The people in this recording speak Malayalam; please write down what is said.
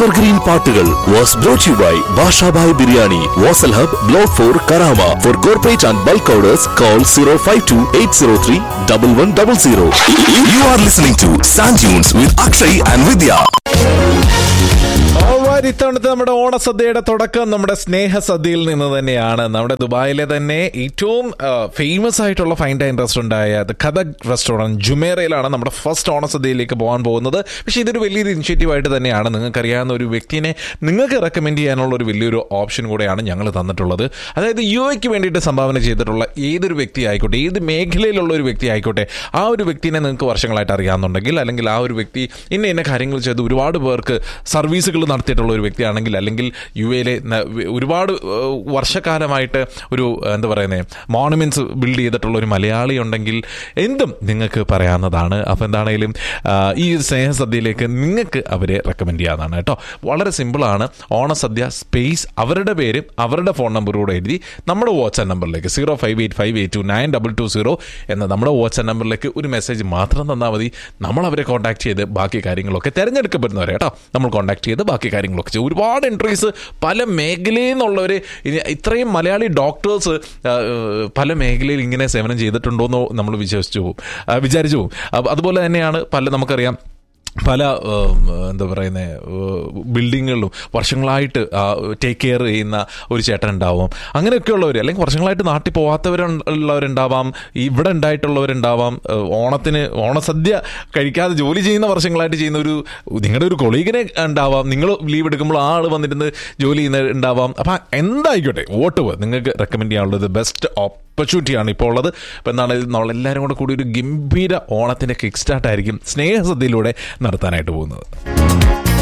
എവർഗ്രീൻ പാട്ടുകൾ was brought you by Bashabhai biryani Vasal hub block four Karama for corporate and bulk orders call zero five two eight zero three double one double zero you are listening to San tunes with Akshay and Vidya Alright, ഇത്തവണത്തെ നമ്മുടെ ഓണസദ്യയുടെ തുടക്കം നമ്മുടെ സ്നേഹസദ്യയിൽ നിന്ന് തന്നെയാണ് നമ്മുടെ ദുബായിലെ തന്നെ ഏറ്റവും ഫേമസ് ആയിട്ടുള്ള ഫൈൻ ഡൈൻ റെസ്റ്റോറൻ്റ് ആയ കഥക് റെസ്റ്റോറൻറ്റ് ജുമേറയിലാണ് നമ്മുടെ ഫസ്റ്റ് ഓണസദ്യയിലേക്ക് പോകാൻ പോകുന്നത് പക്ഷേ ഇതൊരു വലിയൊരു ഇനിഷ്യേറ്റീവ് ആയിട്ട് തന്നെയാണ് നിങ്ങൾക്ക് അറിയാവുന്ന ഒരു വ്യക്തിനെ നിങ്ങൾക്ക് റെക്കമെൻഡ് ചെയ്യാനുള്ള ഒരു വലിയൊരു ഓപ്ഷൻ കൂടെയാണ് ഞങ്ങൾ തന്നിട്ടുള്ളത് അതായത് യു എക്ക് വേണ്ടിയിട്ട് സംഭാവന ചെയ്തിട്ടുള്ള ഏതൊരു വ്യക്തി ആയിക്കോട്ടെ ഏത് മേഖലയിലുള്ള ഒരു വ്യക്തി ആയിക്കോട്ടെ ആ ഒരു വ്യക്തിനെ നിങ്ങൾക്ക് വർഷങ്ങളായിട്ട് അറിയാമെന്നുണ്ടെങ്കിൽ അല്ലെങ്കിൽ ആ ഒരു വ്യക്തി ഇന്ന ഇന്ന കാര്യങ്ങൾ ചെയ്ത് ഒരുപാട് പേർക്ക് സർവീസുകൾ നടത്തിയിട്ടുള്ള ഒരു വ്യക്തിയാണെങ്കിൽ അല്ലെങ്കിൽ യു എയിലെ ന- ഒരുപാട് ഏഹ്, വർഷക്കാലമായിട്ട് ഒരു എന്താ പറയുന്നത് മോണമെന്റ്സ് ബിൽഡ് ചെയ്തിട്ടുള്ള ഒരു മലയാളി ഉണ്ടെങ്കിൽ എന്തും നിങ്ങൾക്ക് പറയാവുന്നതാണ് അപ്പോൾ എന്താണെങ്കിലും ആ, ഈ സ്നേഹസദ്യയിലേക്ക് നിങ്ങൾക്ക് അവരെ റെക്കമെൻഡ് ചെയ്യാവുന്നതാണ് കേട്ടോ വളരെ സിമ്പിളാണ് ഓണസദ്യ സ്പേസ് അവരുടെ പേരും അവരുടെ ഫോൺ നമ്പറും കൂടെ എഴുതി നമ്മുടെ വാട്സ്ആപ്പ് നമ്പറിലേക്ക് zero five eight five eight two nine double two zero എന്ന നമ്മുടെ വാട്സ്ആപ്പ് നമ്പറിലേക്ക് ഒരു മെസ്സേജ് മാത്രം തന്നാൽ മതി നമ്മൾ അവരെ കോൺടാക്ട് ചെയ്ത് ബാക്കി കാര്യങ്ങളൊക്കെ തിരഞ്ഞെടുക്കപ്പെടുന്നവരെ കേട്ടോ നമ്മൾ കോൺടാക്ട് ചെയ്ത് ബാക്കി കാര്യങ്ങളൊക്കെ ചെയ്യും ഒരുപാട് എൻട്രീസ് പല മേഖലയിൽ നിന്നുള്ളവർ ഇത്രയും മലയാളി ഡോക്ടേഴ്സ് പല മേഖലയിൽ ഇങ്ങനെ സേവനം ചെയ്തിട്ടുണ്ടോയെന്നോ നമ്മൾ വിശ്വസിച്ചു പോകും ആ, വിചാരിച്ചു പോകും അപ്പൊ അതുപോലെ തന്നെയാണ് പല നമുക്കറിയാം പല ഏം, എന്താ പറയുന്നത് ബിൽഡിങ്ങുകളിലും വർഷങ്ങളായിട്ട് ടേക്ക് കെയർ ചെയ്യുന്ന ഒരു ചേട്ടൻ ഉണ്ടാവും അങ്ങനെയൊക്കെയുള്ളവർ അല്ലെങ്കിൽ വർഷങ്ങളായിട്ട് നാട്ടിൽ പോകാത്തവരുള്ളവരുണ്ടാവാം ഇവിടെ ഉണ്ടായിട്ടുള്ളവരുണ്ടാവാം ഏഹ്, ഓണത്തിന് ഓണസദ്യ കഴിക്കാതെ ജോലി ചെയ്യുന്ന വർഷങ്ങളായിട്ട് ചെയ്യുന്ന ഒരു നിങ്ങളുടെ ഒരു കൊളീഗിനെ ഉണ്ടാവാം നിങ്ങൾ ലീവ് എടുക്കുമ്പോൾ ആ ആൾ വന്നിരുന്ന് ജോലി ചെയ്യുന്ന ഉണ്ടാവാം അപ്പം എന്തായിക്കോട്ടെ വോട്ട് നിങ്ങൾക്ക് റെക്കമെൻഡ് ചെയ്യാനുള്ളത് ബെസ്റ്റ് ഓപ്പർച്യൂണിറ്റിയാണ് ഇപ്പോൾ ഉള്ളത് അപ്പോൾ എന്താണ് നമ്മളെല്ലാവരും കൂടെ കൂടി ഒരു ഗംഭീര ഓണത്തിൻ്റെ കിക്ക് സ്റ്റാർട്ട് ആയിരിക്കും സ്നേഹസദ്യയിലൂടെ നടത്താനായിട്ട് പോകുന്നത്